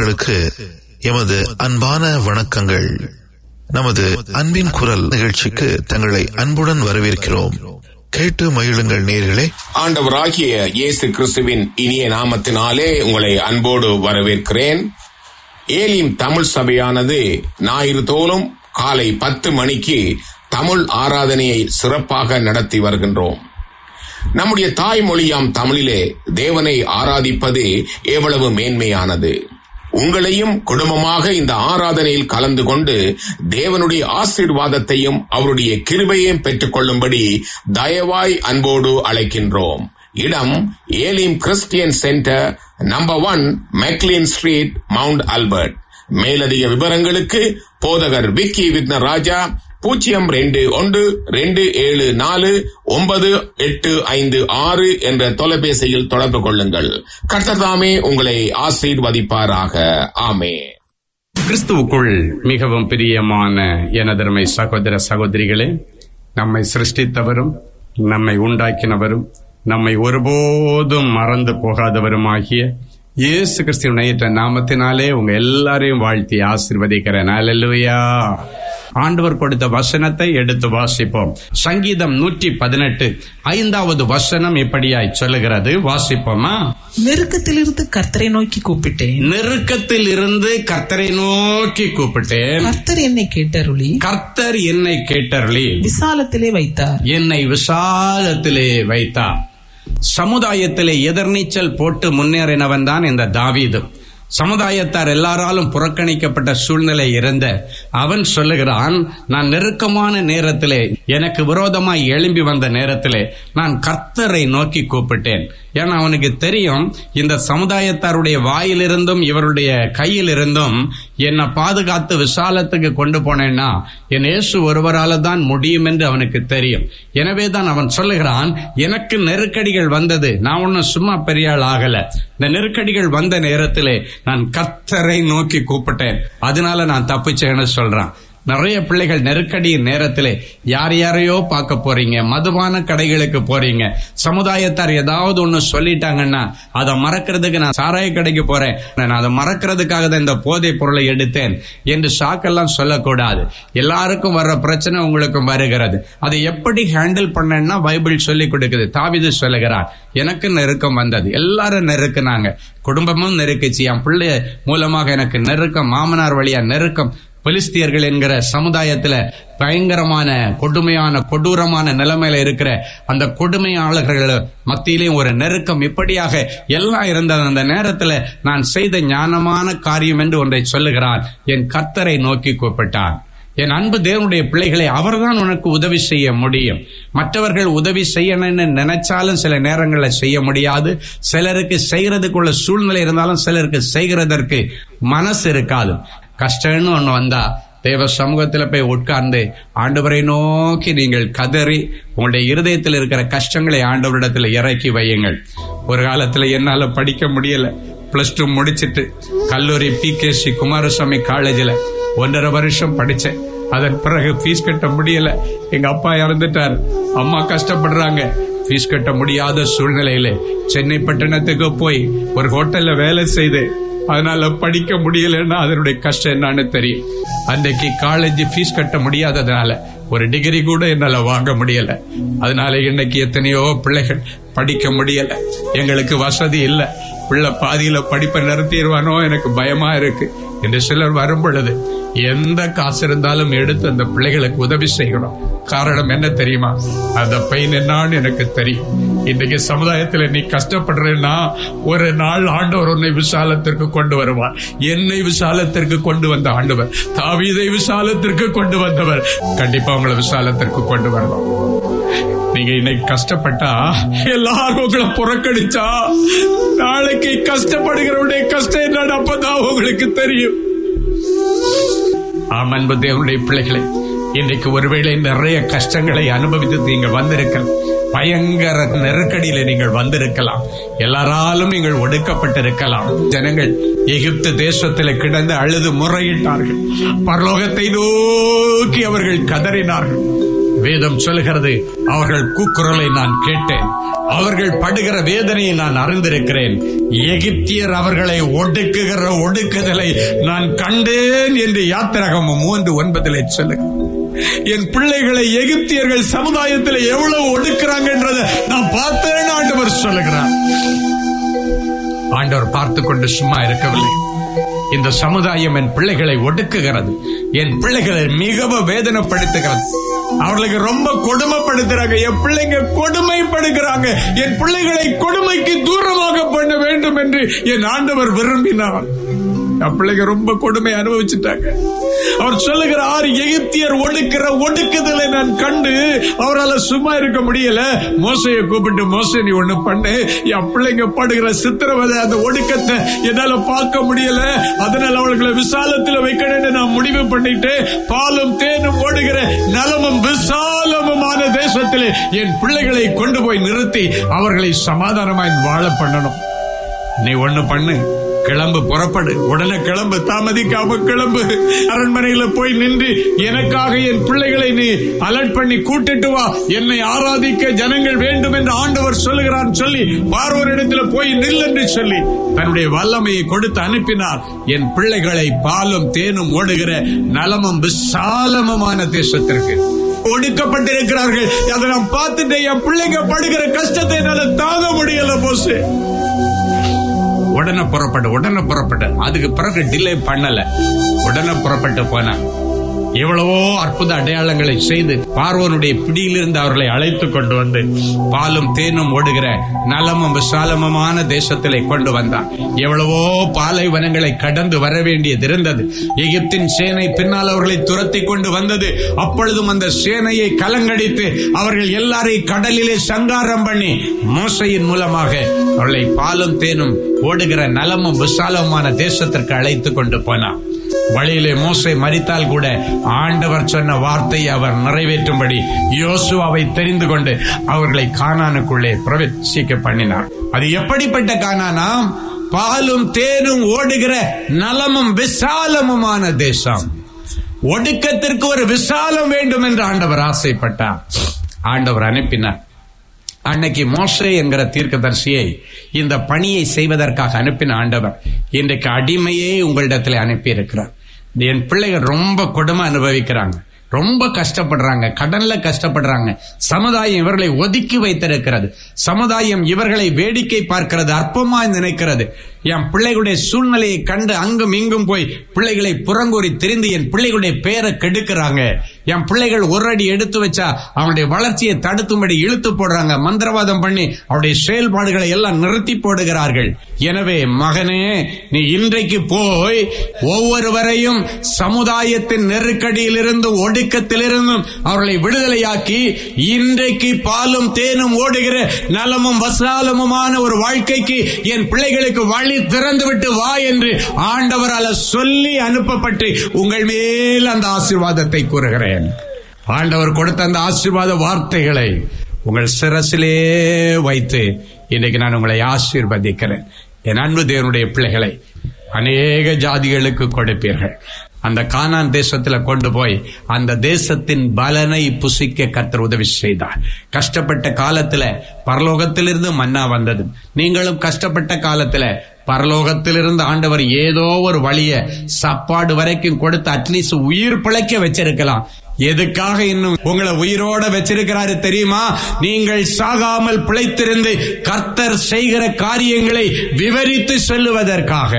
மக்களுக்கு எமது அன்பான வணக்கங்கள் நமது அன்பின் குரல் நிகழ்ச்சிக்கு தங்களை அன்புடன் வரவேற்கிறோம் கேட்டு மகிழுங்கள் நேர்களே ஆண்டவராகிய இயேசு கிறிஸ்துவின் இனிய நாமத்தினாலே உங்களை அன்போடு வரவேற்கிறேன் ஏலிம் தமிழ் சபையானது ஞாயிறு தோறும் காலை பத்து மணிக்கு தமிழ் ஆராதனையை சிறப்பாக நடத்தி வருகின்றோம் நம்முடைய தாய்மொழியாம் தமிழிலே தேவனை ஆராதிப்பது எவ்வளவு மேன்மையானது உங்களையும் குடும்பமாக இந்த ஆராதனையில் கலந்து கொண்டு தேவனுடைய ஆசீர்வாதத்தையும் அவருடைய கிருபையையும் பெற்றுக் கொள்ளும்படி தயவாய் அன்போடு அழைக்கின்றோம் இடம் Elim Christian centre number one McLean street Mount Albert மேலதிக விவரங்களுக்கு போதகர் விக்கி விக்னராஜா பூஜ்ஜியம் ரெண்டு ஒன்று ரெண்டு ஏழு நாலு ஒன்பது எட்டு ஐந்து ஆறு என்ற தொலைபேசியில் தொடர்பு கொள்ளுங்கள் கர்த்ததாமே உங்களை ஆசீர்வதிப்பாராக ஆமே கிறிஸ்துவுக்குள் மிகவும் பிரியமான எனதருமை சகோதர சகோதரிகளே நம்மை சிருஷ்டித்தவரும் நம்மை உண்டாக்கினவரும் நம்மை ஒருபோதும் மறந்து போகாதவருமாகிய இயேசு கிறிஸ்துவ நாமத்தினாலே உங்க எல்லாரையும் வாழ்த்தி ஆசிர்வதிக்கிறேன் அல்லேலூயா ஆண்டவர் கொடுத்த வசனத்தை எடுத்து வாசிப்போம் சங்கீதம் நூற்றி பதினெட்டு ஐந்தாவது வசனம் இப்படியாய் சொல்லுகிறது வாசிப்போமா நெருக்கத்திலிருந்து கர்த்தரை நோக்கி கூப்பிட்டேன் நெருக்கத்தில் இருந்து கர்த்தரை நோக்கி கூப்பிட்டேன் கர்த்தர் என்னை கேட்டருளி கர்த்தர் என்னை கேட்டருளி விசாலத்திலே வைத்தார் என்னை விசாலத்திலே வைத்தார் சமுதாயத்திலே எதிர்நீச்சல் போட்டு முன்னேறினவன் தான் இந்த தாவீது சமுதாயத்தார் எல்லாராலும் புறக்கணிக்கப்பட்ட சூழ்நிலை இருந்த அவன் சொல்லுகிறான் நான் நெருக்கமான நேரத்திலே எனக்கு விரோதமாய் எழும்பி வந்த நேரத்திலே நான் கர்த்தரை நோக்கி கூப்பிட்டேன் ஏன்னா அவனுக்கு தெரியும் இந்த சமுதாயத்தாருடைய வாயிலிருந்தும் இவருடைய கையில் இருந்தும் என்னை பாதுகாத்து விசாலத்துக்கு கொண்டு போனேன்னா என் இயேசு ஒருவரால தான் முடியும் என்று அவனுக்கு தெரியும் எனவே தான் அவன் சொல்லுகிறான் எனக்கு நெருக்கடிகள் வந்தது நான் ஒன்னும் சும்மா பெரியாள் ஆகல இந்த நெருக்கடிகள் வந்த நேரத்திலே நான் கர்த்தரை நோக்கி கூப்பிட்டேன் அதனால நான் தப்பிச்சேன்னு சொல்றான் நிறைய பிள்ளைகள் நெருக்கடியின் நேரத்திலே யார் யாரையோ பார்க்க போறீங்க மதுபான கடைகளுக்கு போறீங்க சமுதாயத்தார் ஏதாவது ஒண்ணு சொல்லிட்டாங்கன்னா அதை மறக்கிறதுக்கு நான் சாராய கடைக்கு போறேன் நான் அதை மறக்கிறதுக்காக தான் இந்த போதை பொருளை எடுத்தேன் என்று ஷாக்கெல்லாம் சொல்லக்கூடாது எல்லாருக்கும் வர்ற பிரச்சனை உங்களுக்கும் வருகிறது அதை எப்படி ஹேண்டில் பண்ணேன்னா பைபிள் சொல்லி கொடுக்குது தாவிது சொல்லுகிறார் எனக்கு நெருக்கம் வந்தது எல்லாரும் நெருக்குனாங்க குடும்பமும் நெருக்குச்சு என் பிள்ளை மூலமாக எனக்கு நெருக்கம் மாமனார் வழியா நெருக்கம் பெலிஸ்தியர்கள் என்கிற சமுதாயத்துல பயங்கரமான கொடுமையான கொடூரமான நிலைமையில இருக்கிற அந்த கொடுமையாளர்கள் மத்தியிலையும் ஒரு நெருக்கம் இப்படியாக எல்லாம் இருந்த அந்த நேரத்துல நான் செய்த ஞானமான காரியம் என்று ஒன்றை சொல்லுகிறான் என் கர்த்தரை நோக்கி கூப்பிட்டான் என் அன்பு தேவனுடைய பிள்ளைகளை அவர்தான் உனக்கு உதவி செய்ய முடியும் மற்றவர்கள் உதவி செய்யணும்னு நினைச்சாலும் சில நேரங்களில் செய்ய முடியாது சிலருக்கு செய்யறதுக்குள்ள சூழ்நிலை இருந்தாலும் சிலருக்கு செய்கிறதற்கு மனசு இருக்காது கஷ்டம்னு ஒண்ணு வந்தா தேவ சமூகத்தில் போய் உட்கார்ந்து ஆண்டவரை நோக்கி நீங்கள் கதறி உங்களுடைய இருதயத்தில் இருக்கிற கஷ்டங்களை ஆண்டவரிடத்தில் இறக்கி வையுங்கள் ஒரு காலத்துல என்னால படிக்க முடியல பிளஸ் டூ முடிச்சிட்டு கல்லூரி பி கே சி குமாரசாமி காலேஜில் ஒன்றரை வருஷம் படிச்சேன் அதன் பிறகு ஃபீஸ் கட்ட முடியல எங்க அப்பா இறந்துட்டார் அம்மா கஷ்டப்படுறாங்க ஃபீஸ் கட்ட முடியாத சூழ்நிலையில சென்னை பட்டணத்துக்கு போய் ஒரு ஹோட்டல்ல வேலை செய்து அதனால படிக்க முடியலன்னா அதனுடைய கஷ்டம் என்னன்னு தெரியும் அன்றைக்கு காலேஜ் ஃபீஸ் கட்ட முடியாததுனால ஒரு டிகிரி கூட என்னால வாங்க முடியல அதனால இன்னைக்கு எத்தனையோ பிள்ளைகள் படிக்க முடியல எங்களுக்கு வசதி இல்லை பிள்ளை பாதியில படிப்பை நிறுத்திடுவானோ எனக்கு பயமா இருக்கு என்று சிலர் வரும் பொழுது எந்த காசு இருந்தாலும் எடுத்து அந்த பிள்ளைகளுக்கு உதவி செய்யணும் காரணம் என்ன தெரியுமா அந்த பையன் என்னான்னு எனக்கு தெரியும் இன்றைக்கு சமுதாயத்துல நீ கஷ்டப்படுறேன்னா ஒரு நாள் ஆண்டவர் உன்னை விசாலத்திற்கு கொண்டு வருவார் என்னை விசாலத்திற்கு கொண்டு வந்த ஆண்டவர் தாவீதை விசாலத்திற்கு கொண்டு வந்தவர் கண்டிப்பா உங்களை விசாலத்திற்கு கொண்டு வருவார் நீங்க இன்னைக்கு கஷ்டப்பட்டா எல்லாரும் உங்களை புறக்கணிச்சா நாளைக்கு கஷ்டப்படுகிறவருடைய கஷ்டம் என்னன்னு அப்பதான் உங்களுக்கு தெரியும் ஆம் அன்பு தேவனுடைய பிள்ளைகளை இன்றைக்கு ஒருவேளை நிறைய கஷ்டங்களை அனுபவித்து நீங்க வந்திருக்கலாம் பயங்கர நெருக்கடியில நீங்கள் வந்திருக்கலாம் எல்லாராலும் நீங்கள் ஒடுக்கப்பட்டிருக்கலாம் ஜனங்கள் எகிப்து தேசத்தில் கிடந்து அழுது முறையிட்டார்கள் பரலோகத்தை நோக்கி அவர்கள் கதறினார்கள் வேதம் சொல்கிறது அவர்கள் கூக்குரலை நான் கேட்டேன் அவர்கள் படுகிற வேதனையை நான் அறிந்திருக்கிறேன் எகிப்தியர் அவர்களை ஒடுக்குகிற ஒடுக்குதலை நான் கண்டேன் என்று யாத்திரகம் மூன்று ஒன்பதிலே சொல்லுகிறேன் என் பிள்ளைகளை எகிப்தியர்கள் சமுதாயத்தில் எவ்வளவு ஒடுக்குறாங்கன்றதை நான் பார்த்தேன்னு ஆண்டவர் சொல்லுகிறார் ஆண்டவர் பார்த்து கொண்டு சும்மா இருக்கவில்லை இந்த சமுதாயம் என் பிள்ளைகளை ஒடுக்குகிறது என் பிள்ளைகளை மிகவும் வேதனைப்படுத்துகிறது அவர்களுக்கு ரொம்ப கொடுமைப்படுத்துறாங்க என் பிள்ளைங்க கொடுமைப்படுகிறாங்க என் பிள்ளைகளை கொடுமைக்கு தூரமாக பண்ண வேண்டும் என்று என் ஆண்டவர் விரும்பினார் என் பிள்ளைங்க ரொம்ப கொடுமை அனுபவிச்சுட்டாங்க அவர் சொல்லுகிறார் எகிப்தியர் ஒடுக்கிற ஒடுக்குதலை நான் கண்டு அவரால் சும்மா இருக்க முடியல மோசையை கூப்பிட்டு மோசை நீ ஒண்ணு பண்ணு என் பிள்ளைங்க படுகிற சித்திரவதை அந்த ஒடுக்கத்தை என்னால பார்க்க முடியல அதனால அவர்களை விசாலத்தில் வைக்கணும்னு நான் முடிவு பண்ணிட்டு பாலும் தேனும் ஓடுகிற நலமும் விசாலமுமான தேசத்திலே என் பிள்ளைகளை கொண்டு போய் நிறுத்தி அவர்களை சமாதானமாய் வாழ பண்ணணும் நீ ஒண்ணு பண்ணு கிளம்பு புறப்படு உடனே கிளம்பு தாமதிக்காம கிளம்பு அரண்மனையில போய் நின்று எனக்காக என் பிள்ளைகளை நீ அலர்ட் பண்ணி கூட்டிட்டு வா என்னை ஆராதிக்க ஜனங்கள் வேண்டும் என்று ஆண்டவர் சொல்லுகிறான் சொல்லி பார்வரிடத்துல போய் நில் என்று சொல்லி தன்னுடைய வல்லமையை கொடுத்து அனுப்பினார் என் பிள்ளைகளை பாலும் தேனும் ஓடுகிற நலமும் விசாலமுமான தேசத்திற்கு ஒடுக்கப்பட்டிருக்கிறார்கள் அதை நான் பார்த்துட்டு என் பிள்ளைங்க படுகிற கஷ்டத்தை என்னால தாங்க முடியல போசு உடனே புறப்பட்டு உடனே புறப்பட்டு அதுக்கு பிறகு டிலே பண்ணல உடனே புறப்பட்டு போனான் எவ்வளவோ அற்புத அடையாளங்களை செய்து பார்வனுடைய பிடியிலிருந்து அவர்களை அழைத்து கொண்டு வந்து பாலும் தேனும் ஓடுகிற நலமும் விசாலமுமான தேசத்திலே கொண்டு வந்தான் எவ்வளவோ பாலைவனங்களை கடந்து வர வேண்டியது இருந்தது எகிப்தின் சேனை பின்னால் அவர்களை துரத்தி கொண்டு வந்தது அப்பொழுதும் அந்த சேனையை கலங்கடித்து அவர்கள் எல்லாரையும் கடலிலே சங்காரம் பண்ணி மோசையின் மூலமாக அவர்களை பாலும் தேனும் ஓடுகிற நலமும் விசாலமுமான தேசத்திற்கு அழைத்து கொண்டு போனான் வழியிலே மோசை மறித்தால் கூட ஆண்டவர் சொன்ன வார்த்தையை அவர் நிறைவேற்றும்படி யோசுவாவை தெரிந்து கொண்டு அவர்களை கானானுக்குள்ளே பிரவேசிக்க பண்ணினார் அது எப்படிப்பட்ட கானானாம் பாலும் தேனும் ஓடுகிற நலமும் விசாலமுமான தேசம் ஒடுக்கத்திற்கு ஒரு விசாலம் வேண்டும் என்று ஆண்டவர் ஆசைப்பட்டார் ஆண்டவர் அனுப்பினார் அன்னைக்கு மோசே என்கிற தீர்க்கதரிசியை இந்த பணியை செய்வதற்காக அனுப்பின ஆண்டவர் இன்றைக்கு அடிமையே உங்களிடத்தில் அனுப்பி இருக்கிறார் என் பிள்ளைகள் ரொம்ப கொடுமை அனுபவிக்கிறாங்க ரொம்ப கஷ்டப்படுறாங்க கடன்ல கஷ்டப்படுறாங்க சமுதாயம் இவர்களை ஒதுக்கி வைத்திருக்கிறது சமுதாயம் இவர்களை வேடிக்கை பார்க்கிறது அற்பமாய் நினைக்கிறது என் பிள்ளைகளுடைய சூழ்நிலையை கண்டு அங்கும் இங்கும் போய் பிள்ளைகளை புறங்கூறி திரிந்து என் பிள்ளைகளுடைய பெயரை கெடுக்கிறாங்க என் பிள்ளைகள் ஒரு அடி எடுத்து வச்சா அவனுடைய வளர்ச்சியை தடுத்தும்படி இழுத்து போடுறாங்க மந்திரவாதம் பண்ணி அவருடைய செயல்பாடுகளை எல்லாம் நிறுத்தி போடுகிறார்கள் எனவே மகனே நீ இன்றைக்கு போய் ஒவ்வொருவரையும் சமுதாயத்தின் நெருக்கடியிலிருந்து ஒடுக்கத்திலிருந்தும் அவர்களை விடுதலையாக்கி இன்றைக்கு பாலும் தேனும் ஓடுகிற நலமும் வசாலமுமான ஒரு வாழ்க்கைக்கு என் பிள்ளைகளுக்கு வழி திறந்து விட்டு வா என்று ஆண்டவரால் சொல்லி அனுப்பப்பட்டு உங்கள் மேல் அந்த ஆசீர்வாதத்தை கூறுகிறேன் ஆண்டவர் கொடுத்த அந்த ஆசீர்வாத வார்த்தைகளை உங்கள் சிரசிலே வைத்து இன்றைக்கு நான் உங்களை ஆசீர்வதிக்கிறேன் என் அன்பு தேவனுடைய பிள்ளைகளை அநேக ஜாதிகளுக்கு கொடுப்பீர்கள் அந்த கானான் தேசத்துல கொண்டு போய் அந்த தேசத்தின் பலனை புசிக்க கத்தர் உதவி செய்தார் கஷ்டப்பட்ட காலத்துல பரலோகத்திலிருந்து மன்னா வந்தது நீங்களும் கஷ்டப்பட்ட காலத்துல பரலோகத்திலிருந்து ஆண்டவர் ஏதோ ஒரு வழிய சாப்பாடு வரைக்கும் கொடுத்து அட்லீஸ்ட் உயிர் பிழைக்க வச்சிருக்கலாம் எதுக்காக இன்னும் உங்களை உயிரோட வச்சிருக்கிறாரு தெரியுமா நீங்கள் சாகாமல் பிழைத்திருந்து கர்த்தர் செய்கிற காரியங்களை விவரித்து சொல்லுவதற்காக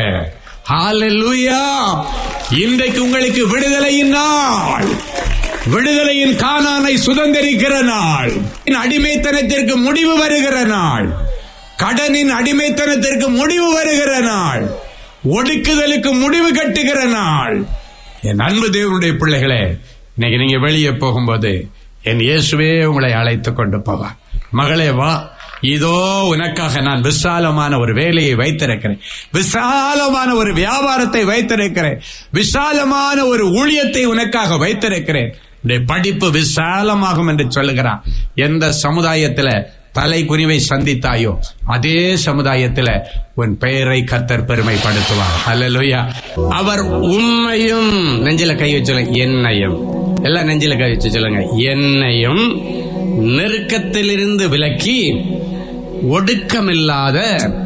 ஹalleluya இன்றைக்கு உங்களுக்கு விடுதலையின் நாள் விடுதலையின் கானானை சுதந்திரிக்கிற நாள் அடிமைத்தனத்திற்கு முடிவு வருகிற நாள் கடனின் அடிமைத்தனத்திற்கு முடிவு வருகிற நாள் ஒடுக்குதலுக்கு முடிவு கட்டுகிற நாள் என் அன்பு தேவனுடைய பிள்ளைகளே இன்னைக்கு நீங்க வெளியே போகும்போது என் இயேசுவே உங்களை அழைத்து கொண்டு போவார் மகளே வா இதோ உனக்காக நான் விசாலமான ஒரு வேலையை வைத்திருக்கிறேன் விசாலமான ஒரு வியாபாரத்தை வைத்திருக்கிறேன் விசாலமான ஒரு ஊழியத்தை உனக்காக வைத்திருக்கிறேன் உன்னுடைய படிப்பு விசாலமாகும் என்று சொல்லுகிறான் எந்த சமுதாயத்துல தலை குனிவை சந்தித்தாயோ அதே சமுதாயத்துல உன் பெயரை கத்தர் பெருமைப்படுத்துவார் அல்லலுயா அவர் உண்மையும் நெஞ்சில கை வச்சுல என்னையும் எல்லாம் நெஞ்சில கழிச்சு சொல்லுங்க என்னையும் நெருக்கத்திலிருந்து விலக்கி ஒடுக்கமில்லாத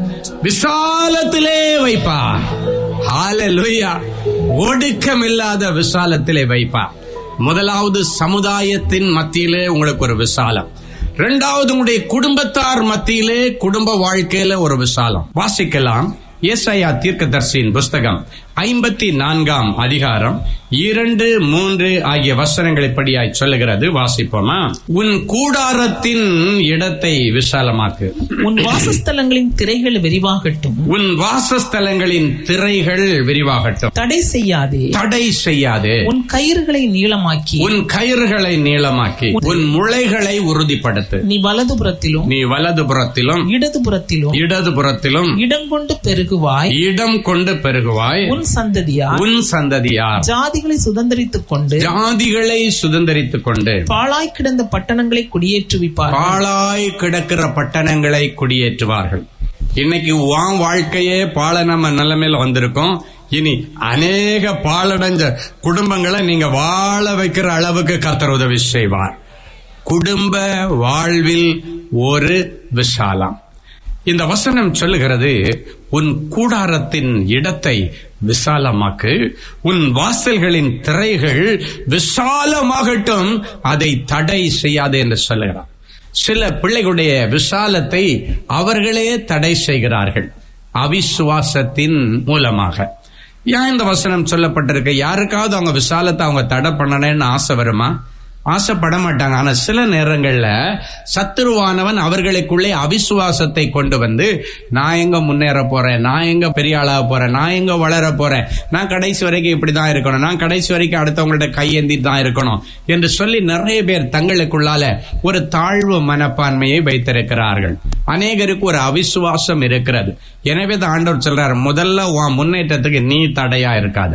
விசாலத்திலே வைப்பார் ஹalleluya ஒடுக்கமில்லாத விசாலத்திலே வைப்பார் முதலாவது சமுதாயத்தின் மத்தியிலே உங்களுக்கு ஒரு விசாலம் இரண்டாவது உங்களுடைய குடும்பத்தார் மத்தியிலே குடும்ப வாழ்க்கையில ஒரு விசாலம் வாசிக்கலாம் ஏசாயா தீர்க்கதர்சியின் புஸ்தகம் ஐம்பத்தி நான்காம் அதிகாரம் இரண்டு மூன்று ஆகிய வசனங்களை படியாய் சொல்லுகிறது வாசிப்போமா உன் கூடாரத்தின் இடத்தை விசாலமாக்கு உன் வாசஸ்தலங்களின் திரைகள் விரிவாகட்டும் உன் வாசஸ்தலங்களின் திரைகள் விரிவாகட்டும் தடை செய்யாதே தடை செய்யாதே உன் கயிறுகளை நீளமாக்கி உன் கயிறுகளை நீளமாக்கி உன் முளைகளை உறுதிப்படுத்து நீ வலதுபுறத்திலும் நீ வலதுபுறத்திலும் இடதுபுறத்திலும் இடதுபுறத்திலும் இடம் கொண்டு பெருகுவாய் இடம் கொண்டு பெருகுவாய் உன் சந்ததியார் உன் சந்ததியார் ஜாதிகளை சுதந்திரித்துக் கொண்டு ஜாதிகளை சுதந்திரித்துக் கொண்டு பாழாய் கிடந்த பட்டணங்களை குடியேற்றுவிப்பார் பாழாய் கிடக்கிற பட்டணங்களை குடியேற்றுவார்கள் இன்னைக்கு உன் வாழ்க்கையே பாழ நம்ம நிலைமையில வந்திருக்கோம் இனி அநேக பாழடைஞ்ச குடும்பங்களை நீங்க வாழ வைக்கிற அளவுக்கு கர்த்தர் உதவி செய்வார் குடும்ப வாழ்வில் ஒரு விசாலம் இந்த வசனம் சொல்லுகிறது உன் கூடாரத்தின் இடத்தை விசாலமாக்கு உன் வாசல்களின் திரைகள் விசாலமாகட்டும் அதை தடை செய்யாதே என்று சொல்லுகிறார் சில பிள்ளைகளுடைய விசாலத்தை அவர்களே தடை செய்கிறார்கள் அவிசுவாசத்தின் மூலமாக ஏன் இந்த வசனம் சொல்லப்பட்டிருக்கு யாருக்காவது அவங்க விசாலத்தை அவங்க தடை பண்ணணும்னு ஆசை வருமா ஆசைப்பட மாட்டாங்க ஆனா சில நேரங்கள்ல சத்துருவானவன் அவர்களுக்குள்ளே அவிசுவாசத்தை கொண்டு வந்து நான் எங்க முன்னேற போறேன் நான் எங்க பெரிய ஆளாக போறேன் நான் எங்க வளர போறேன் நான் கடைசி வரைக்கும் இப்படிதான் இருக்கணும் நான் கடைசி வரைக்கும் அடுத்தவங்கள்ட்ட கையேந்தி தான் இருக்கணும் என்று சொல்லி நிறைய பேர் தங்களுக்குள்ளால ஒரு தாழ்வு மனப்பான்மையை வைத்திருக்கிறார்கள் அநேகருக்கு ஒரு அவிசுவாசம் இருக்கிறது எனவே தான் ஆண்டவர் சொல்றாரு முதல்ல உன் முன்னேற்றத்துக்கு நீ தடையா இருக்காத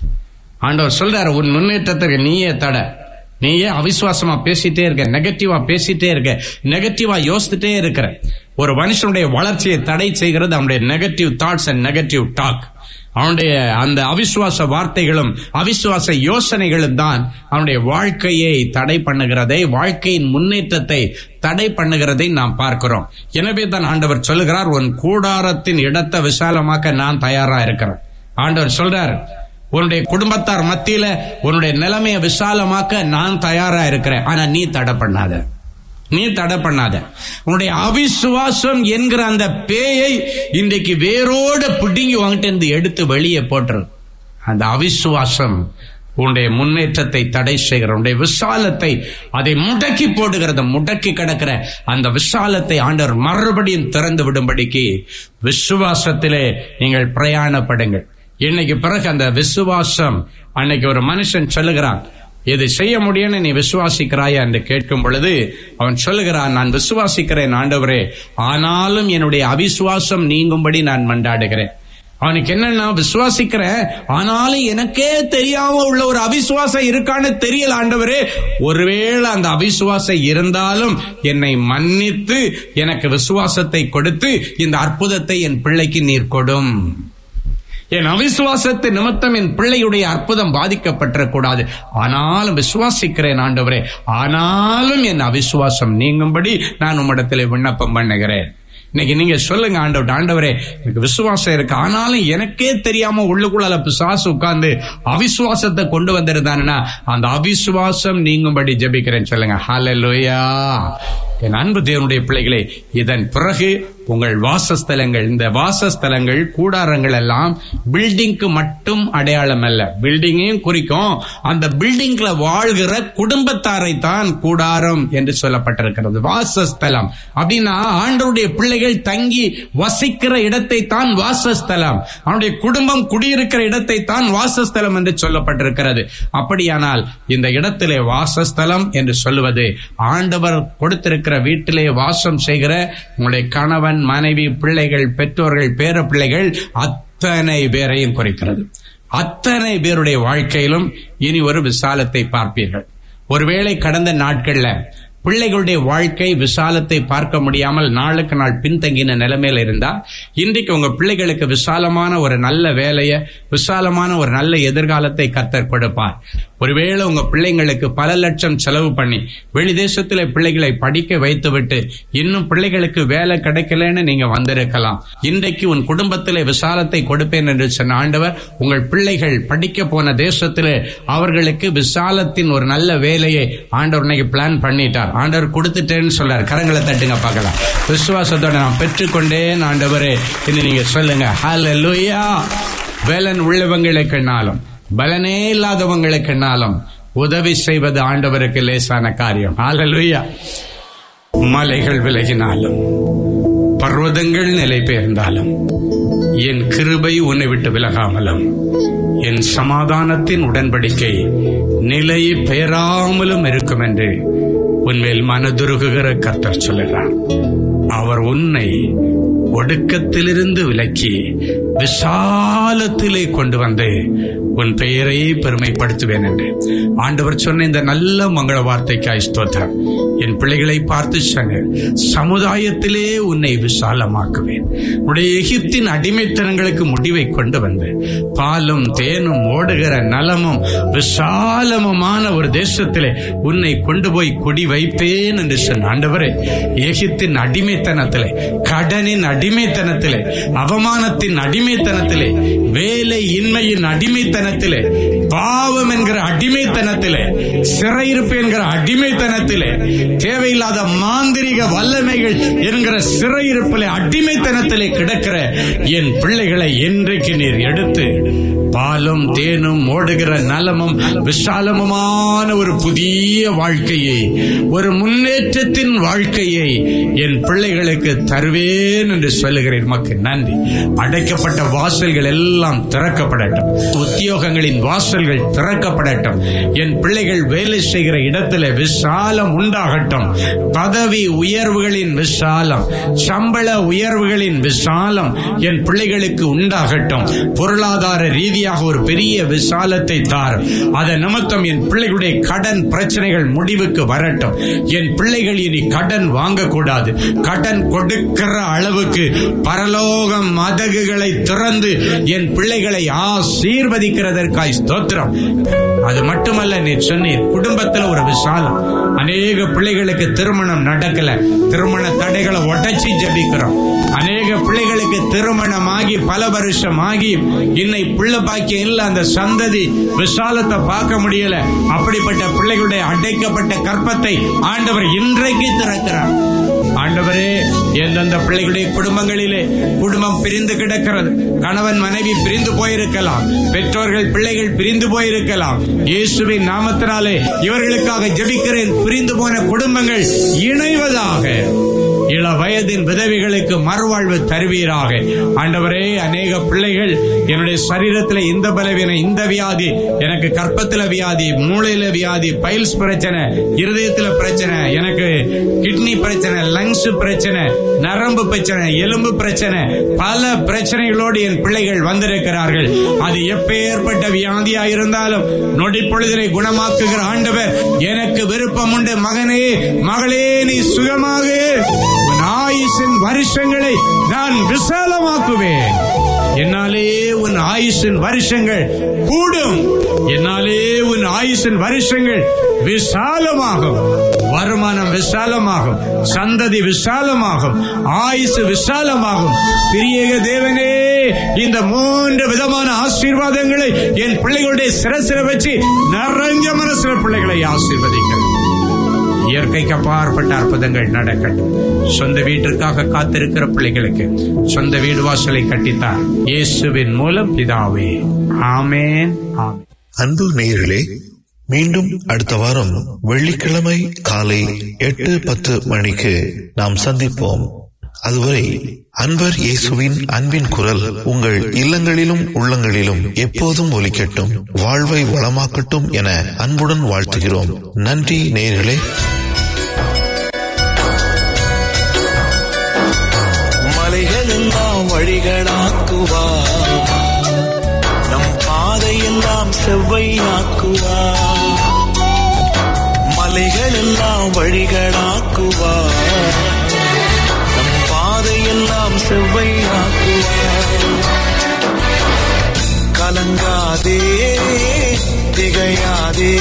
ஆண்டவர் சொல்றாரு உன் முன்னேற்றத்துக்கு நீயே தடை நீயே அவிசுவாசமா பேசிட்டே இருக்க நெகட்டிவா பேசிட்டே இருக்க நெகட்டிவா யோசிச்சுட்டே இருக்கிற ஒரு மனுஷனுடைய வளர்ச்சியை தடை செய்கிறது அவனுடைய negative thoughts and negative talk அவனுடைய அந்த அவிசுவாச வார்த்தைகளும் அவிசுவாச யோசனைகளும் தான் அவனுடைய வாழ்க்கையை தடை பண்ணுகிறதை வாழ்க்கையின் முன்னேற்றத்தை தடை பண்ணுகிறதை நாம் பார்க்கிறோம் எனவே தான் ஆண்டவர் சொல்லுகிறார் உன் கூடாரத்தின் இடத்தை விசாலமாக்க நான் தயாரா இருக்கிறேன் ஆண்டவர் சொல்றார் உன்னுடைய குடும்பத்தார் மத்தியில உன்னுடைய நிலைமையை விசாலமாக்க நான் தயாரா இருக்கிறேன் ஆனா நீ தடை பண்ணாத நீ தடை பண்ணாத உன்னுடைய அவிசுவாசம் என்கிற அந்த பேயை இன்றைக்கு வேரோட பிடுங்கி வாங்கிட்டு இருந்து எடுத்து வெளியே போட்டுரு அந்த அவிசுவாசம் உன்னுடைய முன்னேற்றத்தை தடை செய்கிற உன்னுடைய விசாலத்தை அதை முடக்கி போடுகிறத முடக்கி கிடக்கிற அந்த விசாலத்தை ஆண்டவர் மறுபடியும் திறந்து விடும்படிக்கு விசுவாசத்திலே நீங்கள் பிரயாணப்படுங்கள் இன்னைக்கு பிறகு அந்த விசுவாசம் அன்னைக்கு ஒரு மனுஷன் சொல்லுகிறான் இது செய்ய முடியும்னு நீ விசுவாசிக்கிறாயா என்று கேட்கும் பொழுது அவன் சொல்லுகிறான் நான் விசுவாசிக்கிறேன் ஆண்டவரே ஆனாலும் என்னுடைய அவிசுவாசம் நீங்கும்படி நான் மண்டாடுகிறேன் அவனுக்கு என்னன்னா விசுவாசிக்கிறேன் ஆனாலும் எனக்கே தெரியாம உள்ள ஒரு அவிசுவாசம் இருக்கான்னு தெரியல ஆண்டவரே ஒருவேளை அந்த அவிசுவாசம் இருந்தாலும் என்னை மன்னித்து எனக்கு விசுவாசத்தை கொடுத்து இந்த அற்புதத்தை என் பிள்ளைக்கு நீர் கொடும் என் அவிசுவாசத்து நிமித்தம் என் பிள்ளையுடைய அற்புதம் பாதிக்கப்பட்டிருக்கூடாது ஆனாலும் விசுவாசிக்கிறேன் ஆண்டவரே ஆனாலும் என் அவிசுவாசம் நீங்கும்படி நான் உம்மிடத்தில் விண்ணப்பம் பண்ணுகிறேன் இன்னைக்கு நீங்க சொல்லுங்க ஆண்டவர் ஆண்டவரே எனக்கு விசுவாசம் இருக்கு ஆனாலும் எனக்கே தெரியாம உள்ளுக்குள்ள பிசாசு உட்கார்ந்து அவிசுவாசத்தை கொண்டு வந்திருந்தானா அந்த அவிசுவாசம் நீங்கும்படி ஜெபிக்கிறேன் சொல்லுங்க ஹalleluya என் அன்பு தேவனுடைய பிள்ளைகளே இதன் பிறகு உங்கள் வாசஸ்தலங்கள் இந்த வாசஸ்தலங்கள் கூடாரங்கள் எல்லாம் பில்டிங்க்கு மட்டும் அடையாளம் அல்ல பில்டிங்கையும் குறிக்கும் அந்த பில்டிங்ல வாழ்கிற குடும்பத்தாரை தான் கூடாரம் என்று சொல்லப்பட்டிருக்கிறது வாசஸ்தலம் அப்படின்னா ஆண்டவருடைய பிள்ளைகள் தங்கி வசிக்கிற இடத்தை தான் வாசஸ்தலம் அவனுடைய குடும்பம் குடியிருக்கிற இடத்தை தான் வாசஸ்தலம் என்று சொல்லப்பட்டிருக்கிறது அப்படியானால் இந்த இடத்திலே வாசஸ்தலம் என்று சொல்லுவது ஆண்டவர் கொடுத்திருக்கிற வீட்டிலே வாசம் செய்கிற உங்களுடைய கணவன் மனைவி பிள்ளைகள் பெற்றோர்கள் பேர பிள்ளைகள் அத்தனை பேரையும் குறைக்கிறது அத்தனை பேருடைய வாழ்க்கையிலும் இனி ஒரு விசாலத்தை பார்ப்பீர்கள் ஒருவேளை கடந்த நாட்கள்ல பிள்ளைகளுடைய வாழ்க்கை விசாலத்தை பார்க்க முடியாமல் நாளுக்கு நாள் பின்தங்கின நிலைமையில இருந்தா இன்றைக்கு உங்க பிள்ளைகளுக்கு விசாலமான ஒரு நல்ல வேலையை விசாலமான ஒரு நல்ல எதிர்காலத்தை கத்தர் கொடுப்பார் ஒருவேளை உங்க பிள்ளைங்களுக்கு பல லட்சம் செலவு பண்ணி வெளி தேசத்துல பிள்ளைகளை படிக்க வைத்துவிட்டு இன்னும் பிள்ளைகளுக்கு வேலை கிடைக்கலன்னு நீங்க வந்திருக்கலாம் இன்றைக்கு உன் குடும்பத்திலே விசாலத்தை கொடுப்பேன் என்று சொன்ன ஆண்டவர் உங்கள் பிள்ளைகள் படிக்க போன தேசத்திலே அவர்களுக்கு விசாலத்தின் ஒரு நல்ல வேலையை ஆண்டவர் இன்னைக்கு பிளான் பண்ணிட்டார் ஆண்டவர் கொடுத்துட்டேன்னு சொல்றார் கரங்களை தட்டுங்க பார்க்கலாம் விசுவாசத்தோட நான் பெற்றுக்கொண்டேன் ஆண்டவரே இனி நீங்க சொல்லுங்க ஹalleluya வேலன் உள்ளவங்களுக்குனாலும் பலனே இல்லாதவங்களுக்குனாலும் உதவி செய்வது ஆண்டவருக்கு லேசான காரியம் ஹalleluya மலைகள் விலகினாலும் பர்வதங்கள் நிலை பெயர்ந்தாலும் என் கிருபை உன்னை விட்டு விலகாமலும் என் சமாதானத்தின் உடன்படிக்கை நிலை பெயராமலும் இருக்கும் என்று உன்மேல் மனதுருகுகிற கர்த்தர் சொல்லுகிறார் அவர் உன்னை ஒடுக்கத்திலிருந்து விலக்கி விசாலத்திலே கொண்டு வந்து உன் பெயரை பெருமைப்படுத்துவேன் என்று ஆண்டவர் சொன்ன இந்த நல்ல மங்கள வார்த்தைக்காய் ஸ்தோத்திரம் என் பிள்ளைகளை பார்த்து சொன்னேன் சமுதாயத்திலே உன்னை விசாலமாக்குவேன் உடைய எகிப்தின் அடிமைத்தனங்களுக்கு முடிவை கொண்டு வந்து பாலும் தேனும் ஓடுகிற நலமும் விசாலமுமான ஒரு தேசத்திலே உன்னை கொண்டு போய் குடி வைப்பேன் என்று சொன்ன ஆண்டவரே எகிப்தின் அடிமைத்தனத்திலே கடனின் அடிமைத்தனத்திலே அவமானத்தின் அடிமைத்தனத்திலே வேலை இன்மையின் அடிமைத்தனத்திலே பாவம் என்கிற அடிமைத்தனத்திலே சிறையிருப்பு என்கிற அடிமைத்தனத்திலே தேவையில்லாத மாந்திரிக வல்லமைகள் என்கிற சிறையிருப்பிலே அடிமைத்தனத்திலே கிடக்கிற என் பிள்ளைகளை என்றைக்கு நீர் எடுத்து பாலும் தேனும் ஓடுகிற நலமும் விசாலமுமான ஒரு புதிய வாழ்க்கையை ஒரு முன்னேற்றத்தின் வாழ்க்கையை என் பிள்ளைகளுக்கு தருவேன் என்று சொல்லுகிறேன் மக்கள் நன்றி அடைக்கப்பட்ட வாசல்கள் எல்லாம் திறக்கப்படட்டும் உத்தியோகங்களின் வாசல்கள் திறக்கப்படட்டும் என் பிள்ளைகள் வேலை செய்கிற இடத்துல விசாலம் உண்டாகட்டும் பதவி உயர்வுகளின் விசாலம் சம்பள உயர்வுகளின் விசாலம் என் பிள்ளைகளுக்கு உண்டாகட்டும் பொருளாதார ரீதியாக ஒரு பெரிய விசாலத்தை தார் அதன் நிமித்தம் என் பிள்ளைகளுடைய கடன் பிரச்சனைகள் முடிவுக்கு வரட்டும் என் பிள்ளைகள் இனி கடன் வாங்கக்கூடாது கடன் கொடுக்கிற அளவுக்கு பரலோகம் மதகுகளை திறந்து என் பிள்ளைகளை ஆசீர்வதிக்கிறதற்காய் ஸ்தோத்திரம் அது மட்டுமல்ல நீ சொன்னீர் குடும்பத்துல ஒரு விசாலம் அநேக பிள்ளைகளுக்கு திருமணம் நடக்கல திருமண தடைகளை உடைச்சி ஜபிக்கிறோம் அநேக பிள்ளைகளுக்கு திருமணமாகி பல வருஷம் ஆகி இன்னை பிள்ளை பாக்கியம் இல்ல அந்த சந்ததி விசாலத்தை பார்க்க முடியல அப்படிப்பட்ட பிள்ளைகளுடைய அடைக்கப்பட்ட கற்பத்தை ஆண்டவர் இன்றைக்கு திறக்கிறார் ஆண்டவரே எந்தெந்த பிள்ளைகளுடைய குடும்பங்களிலே குடும்பம் பிரிந்து கிடக்கிறது கணவன் மனைவி பிரிந்து போயிருக்கலாம் பெற்றோர்கள் பிள்ளைகள் பிரிந்து போயிருக்கலாம் இயேசுவின் நாமத்தினாலே இவர்களுக்காக ஜெபிக்கிறேன் பிரிந்து போன குடும்பங்கள் இணைவதாக இள வயதின் விதவைகளுக்கு மறுவாழ்வு தருவீராக ஆண்டவரே அநேக பிள்ளைகள் என்னுடைய சரீரத்தில் இந்த பலவீனம் இந்த வியாதி எனக்கு கற்பத்துல வியாதி மூளையில வியாதி பைல்ஸ் பிரச்சனை இருதயத்துல பிரச்சனை எனக்கு கிட்னி பிரச்சனை லங்ஸ் பிரச்சனை நரம்பு பிரச்சனை எலும்பு பிரச்சனை பல பிரச்சனைகளோடு என் பிள்ளைகள் வந்திருக்கிறார்கள் அது எப்பேற்பட்ட வியாதியா இருந்தாலும் நொடி பொழுதிலே குணமாக்குகிற ஆண்டவர் எனக்கு விருப்பம் உண்டு மகனே மகளே நீ சுகமாக உன் ஆயுசின் வருஷங்களை நான் விசாலமாக்குவேன் என்னாலே உன் ஆயுசின் வருஷங்கள் கூடும் என்னாலே உன் ஆயுசின் வருஷங்கள் விசாலமாகும் வருமானம் விசாலமாகும் சந்ததி விசாலமாகும் ஆயுசு விசாலமாகும் பிரியக தேவனே இந்த மூன்று விதமான ஆசீர்வாதங்களை என் பிள்ளைகளுடைய சிரசில வச்சு நிறைஞ்ச மனசுல பிள்ளைகளை ஆசீர்வதிக்கிறேன் இயற்கைக்கு அப்பாற்பட்ட அற்புதங்கள் நடக்கட்டும் சொந்த வீட்டிற்காக காத்திருக்கிற பிள்ளைகளுக்கு சொந்த வீடு வாசலை கட்டித்தார் இயேசுவின் மூலம் பிதாவே ஆமேன் ஆமேன் அன்பு நேயர்களே மீண்டும் அடுத்த வாரம் வெள்ளிக்கிழமை காலை எட்டு பத்து மணிக்கு நாம் சந்திப்போம் அதுவரை அன்பர் இயேசுவின் அன்பின் குரல் உங்கள் இல்லங்களிலும் உள்ளங்களிலும் எப்போதும் ஒலிக்கட்டும் வாழ்வை வளமாக்கட்டும் என அன்புடன் வாழ்த்துகிறோம் நன்றி நேயர்களே மலைகளெல்லாம் வழிகளாக்குவார் நம் பாதையெல்லாம் செவ்வையாக்குவார் மலைகளெல்லாம் வழிகளாக்குவார் நம் பாதையெல்லாம் செவ்வையாக்குவார் கலங்காதே திகையாதே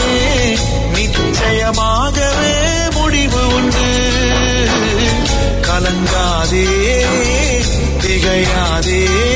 நிச்சயமாகவே முடிவு உண்டு கலங்காதே திகையாதே